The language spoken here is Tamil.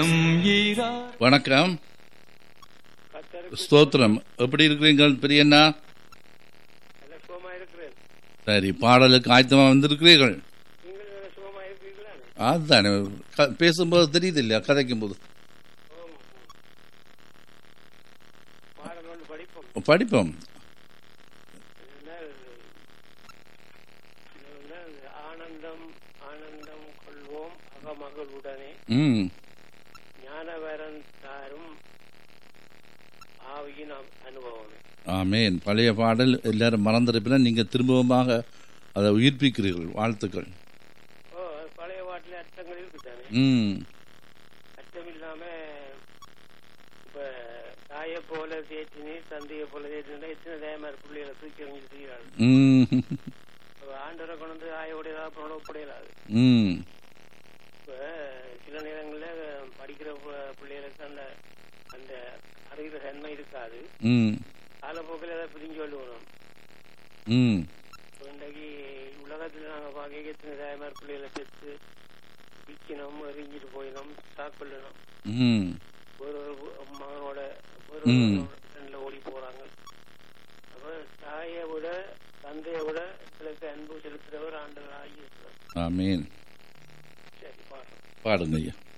வணக்கம் ஸ்தோத்திரம் எப்படி இருக்கிறீங்க பெரியண்ணா நல்ல சுகமா இருக்கிறேன் சரி பாடலுக்கு ஆயத்தமா வந்திருக்கிறீர்கள் நீங்கள் நல்ல சுகமா இருக்கிறீங்களா அதுதானே க- பேசும்போது தெரியுது இல்லையா கதைக்கும் போது பாடல் ஒன்று படிப்போம் படிப்போம் இதனால் இதனால் ஆனந்தம் ஆனந்தம் கொள்வோம் அகமகளுடனே ம் ஞானவரன் தாரும் ஆவியின் அ- அனுபவமே ஆமேன் பழைய பாடல் எல்லாரும் மறந்திருப்பினா நீங்க திரும்பவுமாக அதை உயிர்ப்பிக்கிறீர்கள் வாழ்த்துக்கள் ஓ அது பழைய பாட்டில் அர்த்தங்கள் இருக்குதானே ம் அர்த்தம் இல்லாம இப்ப தாயை போல தேற்றினி தந்தையை போல தேற்றினா எத்தனை தேமார் பிள்ளைகளை தூக்கி எறிஞ்சு செய்கிறாள் ம் ஆண்டவரை கொண்டு வந்து ஆயோடைய புறப்படையலாது ம் இப்ப சில நேரங்கள்ல படிக்கிற பு- பிள்ளைகளுக்கு அந்த அந்த அறிகிற தன்மை இருக்காது ம் காலப்போக்கில் அதை பிரிஞ்சு கொள்ளுவோம் ம் இப்ப இன்றைக்கு உலகத்துல நாங்க பார்க்க எத்தனை தாய்மார் பிள்ளைகளை பெற்று விற்கணும் எரிஞ்சிட்டு போயிடும் சாக்கொள்ளணும் ம் ஒரு ஒரு பு- மகனோட ஒரு ம். ரெண்டுல ஓடி போறாங்க அப்ப தாயை விட தந்தையை விட எங்களுக்கு அன்பு செலுத்துறவர் ஆண்டவர் ஆகியிருக்கிறார் ஆமேன் சரி பாடுறோம் பாடுங்க ஐயா